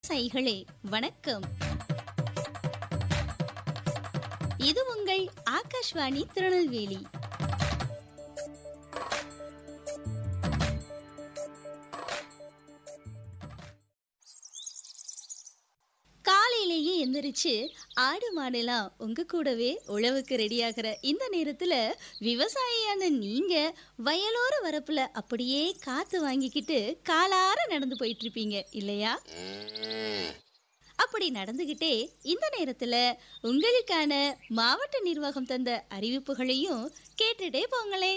விவசாயிகளே வணக்கம் இது உங்கள் ஆகாஷ்வாணி திருநெல்வேலி காலையிலேயே எந்திரிச்சு ஆடு மாடெல்லாம் உங்க கூடவே உழவுக்கு ரெடியாகிற இந்த நேரத்துல விவசாயியான நீங்க வயலோர வரப்புல அப்படியே காத்து வாங்கிக்கிட்டு காலார நடந்து போயிட்டு இருப்பீங்க இல்லையா அப்படி நடந்துகிட்டே இந்த நேரத்துல உங்களுக்கான மாவட்ட நிர்வாகம் தந்த அறிவிப்புகளையும் கேட்டுட்டே போங்களே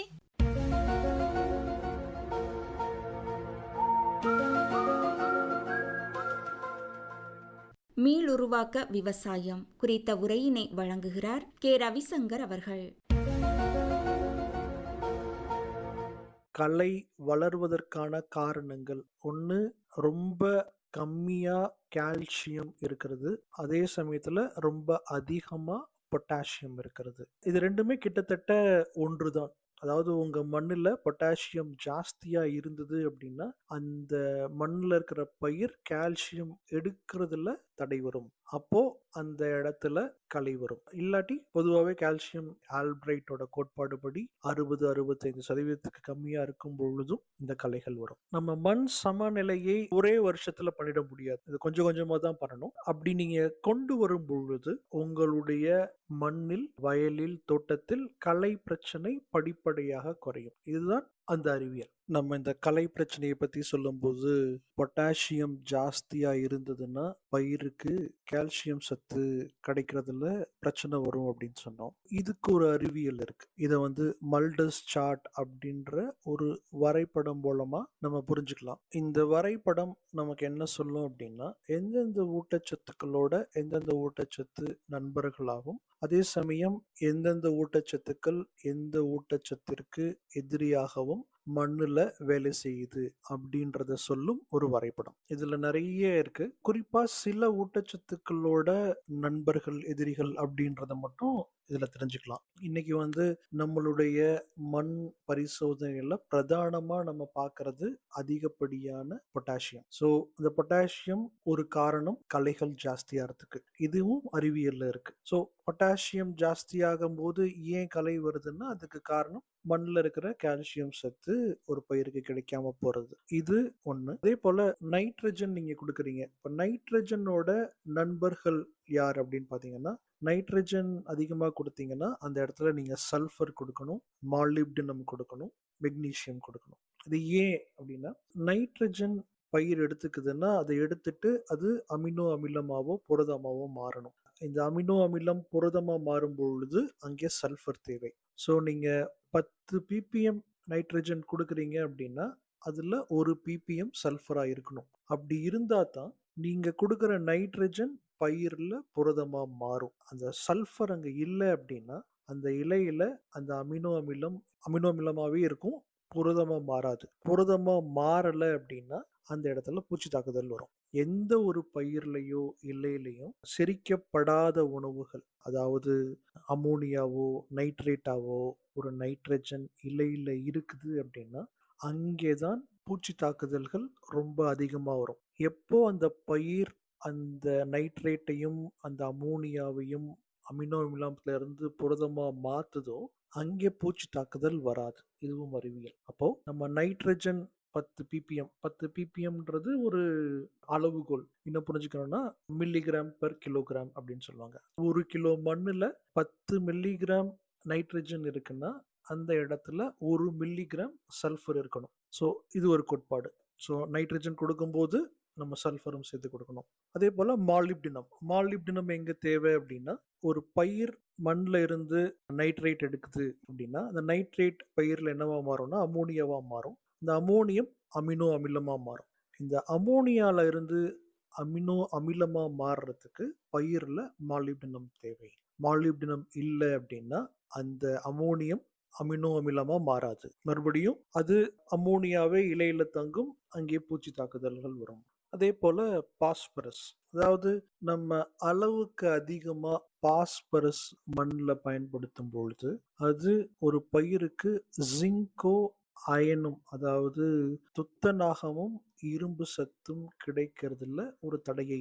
மீளுருவாக்க விவசாயம் குறித்த உரையினை வழங்குகிறார் கே ரவிசங்கர் அவர்கள் கலை வளர்வதற்கான காரணங்கள் ஒன்று ரொம்ப கம்மியா கால்சியம் இருக்கிறது அதே சமயத்துல ரொம்ப அதிகமா பொட்டாசியம் இருக்கிறது இது ரெண்டுமே கிட்டத்தட்ட ஒன்று தான் அதாவது உங்க மண்ணுல பொட்டாசியம் ஜாஸ்தியா இருந்தது அப்படின்னா அந்த மண்ணுல இருக்கிற பயிர் கால்சியம் எடுக்கிறதுல தடை வரும் அப்போ அந்த இடத்துல களை வரும் இல்லாட்டி பொதுவாகவே கால்சியம் ஆல்பிரைட்டோட கோட்பாடு படி அறுபது அறுபத்தைந்து சதவீதத்துக்கு கம்மியா இருக்கும் பொழுதும் இந்த களைகள் வரும் நம்ம மண் சமநிலையை ஒரே வருஷத்துல பண்ணிட முடியாது இது கொஞ்சம் கொஞ்சமா தான் பண்ணணும் அப்படி நீங்க கொண்டு வரும் பொழுது உங்களுடைய மண்ணில் வயலில் தோட்டத்தில் களை பிரச்சனை படிப்படியாக குறையும் இதுதான் அந்த அறிவியல் நம்ம இந்த கலை பிரச்சனையை பத்தி சொல்லும்போது பொட்டாசியம் ஜாஸ்தியா இருந்ததுன்னா பயிருக்கு கால்சியம் சத்து கிடைக்கிறதுல பிரச்சனை வரும் அப்படின்னு சொன்னோம் இதுக்கு ஒரு அறிவியல் இருக்கு இதை வந்து மல்டஸ் சார்ட் அப்படின்ற ஒரு வரைபடம் மூலமா நம்ம புரிஞ்சுக்கலாம் இந்த வரைபடம் நமக்கு என்ன சொல்லும் அப்படின்னா எந்தெந்த ஊட்டச்சத்துக்களோட எந்தெந்த ஊட்டச்சத்து நண்பர்களாகும் அதே சமயம் எந்தெந்த ஊட்டச்சத்துக்கள் எந்த ஊட்டச்சத்திற்கு எதிரியாகவும் மண்ணுல வேலை செய்யுது அப்படின்றத சொல்லும் ஒரு வரைபடம் இதுல நிறைய இருக்கு குறிப்பா சில ஊட்டச்சத்துக்களோட நண்பர்கள் எதிரிகள் அப்படின்றத மட்டும் இதுல தெரிஞ்சுக்கலாம் இன்னைக்கு வந்து நம்மளுடைய மண் பரிசோதனையில பிரதானமா நம்ம பார்க்கறது அதிகப்படியான பொட்டாசியம் ஸோ இந்த பொட்டாசியம் ஒரு காரணம் களைகள் ஜாஸ்தியாகிறதுக்கு இதுவும் அறிவியல்ல இருக்கு ஸோ பொட்டாசியம் ஜாஸ்தியாகும் போது ஏன் களை வருதுன்னா அதுக்கு காரணம் மண்ணில் இருக்கிற கால்சியம் சத்து ஒரு பயிருக்கு கிடைக்காம போறது இது ஒண்ணு அதே போல நைட்ரஜன் நீங்க கொடுக்குறீங்க இப்போ நைட்ரஜனோட நண்பர்கள் யார் அப்படின்னு பாத்தீங்கன்னா நைட்ரஜன் அதிகமாக கொடுத்தீங்கன்னா அந்த இடத்துல நீங்க சல்ஃபர் கொடுக்கணும் மாலிப்டினம் கொடுக்கணும் மெக்னீசியம் கொடுக்கணும் இது ஏன் அப்படின்னா நைட்ரஜன் பயிர் எடுத்துக்குதுன்னா அதை எடுத்துட்டு அது அமினோ அமிலமாவோ புரதமாவோ மாறணும் இந்த அமினோ அமிலம் புரதமா மாறும் பொழுது அங்கே சல்ஃபர் தேவை ஸோ நீங்க பத்து பிபிஎம் நைட்ரஜன் கொடுக்குறீங்க அப்படின்னா அதுல ஒரு பிபிஎம் சல்ஃபரா இருக்கணும் அப்படி இருந்தா தான் நீங்க கொடுக்குற நைட்ரஜன் பயிர்ல புரதமா மாறும் அந்த சல்ஃபர் அங்க இல்லை அப்படின்னா அந்த இலையில அந்த அமினோ அமிலம் அமினோ அமிலமாவே இருக்கும் புரதமா மாறாது புரதமா மாறல அப்படின்னா அந்த இடத்துல பூச்சி தாக்குதல் வரும் எந்த ஒரு பயிர்லையோ இலையிலையும் செரிக்கப்படாத உணவுகள் அதாவது அமோனியாவோ நைட்ரேட்டாவோ ஒரு நைட்ரஜன் இலையில இருக்குது அப்படின்னா அங்கேதான் பூச்சி தாக்குதல்கள் ரொம்ப அதிகமாக வரும் எப்போ அந்த பயிர் அந்த நைட்ரேட்டையும் அந்த அமோனியாவையும் அமினோ அமிலத்துல இருந்து புரதமா மாத்துதோ அங்கே பூச்சி தாக்குதல் வராது இதுவும் அறிவியல் அப்போ நம்ம நைட்ரஜன் பத்து பிபிஎம் பத்து பிபிஎம்ன்றது ஒரு அளவுகோல் இன்னும் புரிஞ்சுக்கணும்னா மில்லிகிராம் பெர் கிலோகிராம் அப்படின்னு சொல்லுவாங்க ஒரு கிலோ மண்ணுல பத்து மில்லிகிராம் நைட்ரஜன் இருக்குன்னா அந்த இடத்துல ஒரு மில்லிகிராம் சல்ஃபர் இருக்கணும் ஸோ இது ஒரு கோட்பாடு ஸோ நைட்ரஜன் கொடுக்கும்போது நம்ம சல்ஃபரும் சேர்த்து கொடுக்கணும் அதே போல மாலிப்டினம் மாலிப்டினம் எங்க தேவை அப்படின்னா ஒரு பயிர் மண்ணில் இருந்து நைட்ரேட் எடுக்குது அப்படின்னா அந்த நைட்ரேட் பயிரில் என்னவா மாறும்னா அமோனியாவா மாறும் இந்த அமோனியம் அமினோ அமிலமா மாறும் இந்த அமோனியால இருந்து அமினோ அமிலமா மாறுறதுக்கு பயிர்ல மாலிப்டினம் தேவை மாலிப்டினம் இல்லை அப்படின்னா அந்த அமோனியம் அமினோ அமிலமா மாறாது மறுபடியும் அது அமோனியாவே இலையில தங்கும் அங்கே பூச்சி தாக்குதல்கள் வரும் அதே போல பாஸ்பரஸ் அதாவது நம்ம அளவுக்கு அதிகமா பாஸ்பரஸ் மண்ணில் பயன்படுத்தும் பொழுது அது ஒரு பயிருக்கு ஜிங்கோ அயனும் அதாவது துத்தநாகமும் இரும்பு சத்தும் கிடைக்கிறதுல ஒரு தடையை